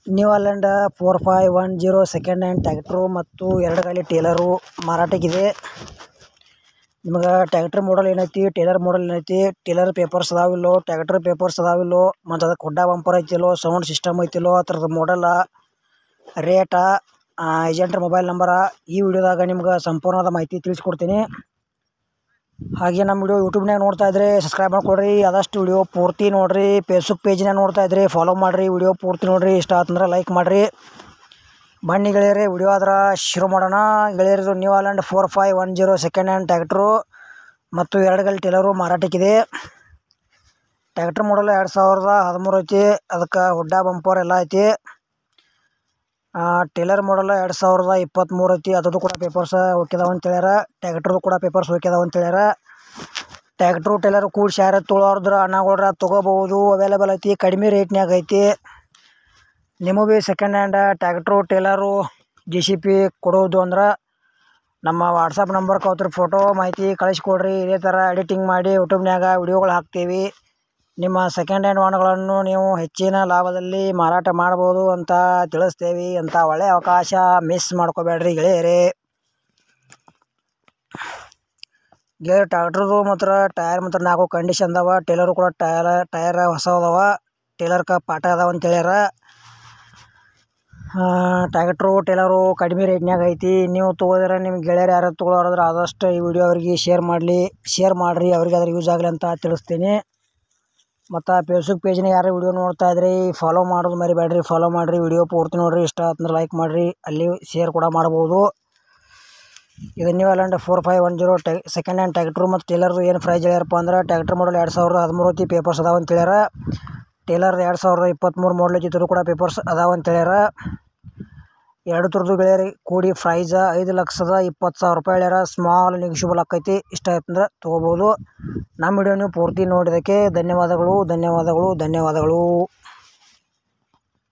new Holland four five one zero second hand tractor ಮತ್ತು ಎರಡು ಗಾಲಿ tailor ಮಾರಾಟಕ್ಕಿದೆ ನಿಮ್ಗೆ tractor ಮಾಡಲ್ ಏನೈತಿ ಟೇಲರ್ ಮಾಡಲ್ ಏನೈತಿ ಟೇಲರ್ ಪೇಪರ್ಸ್ ಅದಾವಿಲ್ಲೋ ಟ್ಯಾಕ್ಟ್ರ್ ಪೇಪರ್ಸ್ ಅದಾವಿಲ್ಲೋ ಮತ್ತು ಅದಕ್ಕೆ ಹುಡ್ಡ ಬಂಪರ್ ಐತಿಲ್ಲೋ ಸೌಂಡ್ ಸಿಸ್ಟಮ್ ಐತಿಲ್ಲೋ ಅದ್ರದ್ದು ಮಾಡಲ್ಲ ರೇಟ ಏಜೆಂಟ್ರ ಮೊಬೈಲ್ ನಂಬರ ಈ ವಿಡಿಯೋದಾಗ ನಿಮ್ಗೆ ಸಂಪೂರ್ಣವಾದ ಮಾಹಿತಿ ತಿಳಿಸ್ಕೊಡ್ತೀನಿ ಹಾಗೆ ನಮ್ಮ ವಿಡಿಯೋ ಯೂಟ್ಯೂಬ್ನಾಗ ನೋಡ್ತಾ ಇದ್ರೆ ಸಬ್ಸ್ಕ್ರೈಬ್ ಮಾಡ್ಕೊಡ್ರಿ ಆದಷ್ಟು ವಿಡಿಯೋ ಪೂರ್ತಿ ನೋಡಿರಿ ಫೇಸ್ಬುಕ್ ಪೇಜ್ನಾಗ ನೋಡ್ತಾ ಇದ್ರಿ ಫಾಲೋ ಮಾಡಿರಿ ವಿಡಿಯೋ ಪೂರ್ತಿ ನೋಡಿರಿ ಇಷ್ಟ ಆತಂದ್ರೆ ಲೈಕ್ ಮಾಡಿರಿ ಬನ್ನಿ ಗೆಳೆಯರೆ ವಿಡಿಯೋ ಆದ್ರೆ ಶುರು ಮಾಡೋಣ ಗೆಳೆಯರದು New Holland four five one zero second hand tractor ಮತ್ತು ಎರಡು ಗಲ್ ಟೇಲರು ಮಾರಾಟಕ್ಕಿದೆ ಟ್ಯಾಕ್ಟ್ರ್ ಮಾಡಲ್ ಎರಡು ಸಾವಿರದ ಹದಿಮೂರು ಐತಿ ಅದಕ್ಕೆ ಹುಡ್ಡ ಬಂಪರ್ ಎಲ್ಲ ಐತಿ ಟೇಲರ್ ಮಾಡಲ್ ಎರಡು ಸಾವಿರದ ಇಪ್ಪತ್ತ್ಮೂರು ಐತಿ ಅದ್ರದ್ದು ಕೂಡ ಪೇಪರ್ಸ್ ಹೋಗ್ಯದಾವ ಅಂತ ಹೇಳ್ಯಾರ ಟ್ಯಾಕ್ಟ್ರದ್ದು ಕೂಡ ಪೇಪರ್ಸ್ ಹೋಗ್ಯದಾವ ಅಂತ ಹೇಳ್ಯಾರ ಟ್ಯಾಕ್ಟ್ರು ಟೇಲರ್ ಕೂಡ್ಸಿ ಯಾರು ತೊಗೊಳೋದ್ರ ಅಣ್ಣಗಳ್ರ ತೊಗೋಬೋದು ಅವೈಲೇಬಲ್ ಐತಿ ಕಡಿಮೆ ರೇಟ್ನ್ಯಾಗ ಐತಿ ನಿಮಗೂ ಭೀ second hand tractor trailer J C P ಕೊಡೋದು ಅಂದ್ರೆ ನಮ್ಮ ವಾಟ್ಸಪ್ ನಂಬರ್ಗೆ ಅವತ್ರ ಫೋಟೋ ಮಾಹಿತಿ ಕಳಿಸ್ಕೊಡ್ರಿ ಇದೇ ಥರ ಎಡಿಟಿಂಗ್ ಮಾಡಿ ಯೂಟ್ಯೂಬ್ನ್ಯಾಗ ವಿಡಿಯೋಗಳು ಹಾಕ್ತೀವಿ ನಿಮ್ಮ ಸೆಕೆಂಡ್ ಹ್ಯಾಂಡ್ ವಾಹನಗಳನ್ನು ನೀವು ಹೆಚ್ಚಿನ ಲಾಭದಲ್ಲಿ ಮಾರಾಟ ಮಾಡ್ಬೋದು ಅಂತ ತಿಳಿಸ್ತೇವೆ ಅಂತ ಒಳ್ಳೆಯ ಅವಕಾಶ ಮಿಸ್ ಮಾಡ್ಕೋಬೇಡ್ರಿ ಗೆಳೆಯರೇ ಗೆಳೆಯರು ಟ್ಯಾಕ್ಟ್ರದು ಮಾತ್ರ ಟೈರ್ ಮಾತ್ರ ನಾಲ್ಕು ಕಂಡೀಷನ್ ಅದಾವ ಟೇಲರು ಕೂಡ ಟಯರ ಟಯರ್ ಹೊಸ ಅದಾವ ಟೇಲರ್ಕ ಪಾಠ ಅದಾವ ಅಂತ ಹೇಳ್ಯಾರ ಟ್ಯಾಕ್ಟ್ರು ಟೇಲರು ಕಡಿಮೆ ರೇಟ್ನ್ಯಾಗ ಐತಿ ನೀವು ತೊಗೋದ್ರೆ ನಿಮ್ಮ ಗೆಳೆಯರು ಯಾರು ತೊಗೊಳೋರಾದ್ರೆ ಆದಷ್ಟು ಈ ವಿಡಿಯೋ ಅವ್ರಿಗೆ ಶೇರ್ ಮಾಡಲಿ ಶೇರ್ ಮಾಡಿರಿ ಅವ್ರಿಗೆ ಅದ್ರ ಯೂಸ್ ಆಗಲಿ ಅಂತ ತಿಳಿಸ್ತೀನಿ ಮತ್ತು ಫೇಸ್ಬುಕ್ ಪೇಜ್ನಾಗ ಯಾರು ವಿಡಿಯೋ ನೋಡ್ತಾ ಇದ್ರಿ ಫಾಲೋ ಮಾಡೋದು ಮರಿಬೇಡ್ರಿ ಫಾಲೋ ಮಾಡಿರಿ ವಿಡಿಯೋ ಪೂರ್ತಿ ನೋಡಿರಿ ಇಷ್ಟ ಆತಂದ್ರೆ ಲೈಕ್ ಮಾಡಿರಿ ಅಲ್ಲಿ ಶೇರ್ ಕೂಡ ಮಾಡ್ಬೋದು ಇದು New Holland four five one zero ಟ್ಯಾ ಸೆಕೆಂಡ್ ಹ್ಯಾಂಡ್ ಟ್ಯಾಕ್ಟ್ರು ಮತ್ತು ಟೇಲರ್ದು ಏನು ಪ್ರೈಸ್ ಹೇಳ್ಯಾರಪ್ಪ ಅಂದ್ರೆ ಟ್ಯಾಕ್ಟ್ರ್ ಮಾಡಲ್ ಎರಡು ಸಾವಿರದ ಹದಿಮೂರು ಐತಿ ಪೇಪರ್ಸ್ ಅದಾವ ಅಂತ ಹೇಳ್ಯಾರ ಟೇಲರ್ ಎರಡು ಸಾವಿರದ ಇಪ್ಪತ್ತ್ಮೂರು ಮಾಡಲ್ ಐತಿ ಇದ್ರೂ ಕೂಡ ಪೇಪರ್ಸ್ ಅದಾವ ಅಂತ ಹೇಳ್ಯಾರ ಎರಡು ಥರದ್ದು ಗೆಳೆಯರಿ ಕೂಡಿ ಪ್ರೈಸ ಐದು ಲಕ್ಷದ ಇಪ್ಪತ್ತು ಸಾವಿರ ರೂಪಾಯಿ ಹೇಳ್ಯಾರ ಸ್ಮಾಲ್ ನೆಗಿಷಿಬಲ್ ಆಕೈತಿ ಇಷ್ಟ ಆಯ್ತಂದ್ರೆ ತೊಗೋಬೋದು ನಮ್ಮ ವಿಡಿಯೋ ನೀವು ಪೂರ್ತಿ ನೋಡಿದ್ದಕ್ಕೆ ಧನ್ಯವಾದಗಳು ಧನ್ಯವಾದಗಳು ಧನ್ಯವಾದಗಳು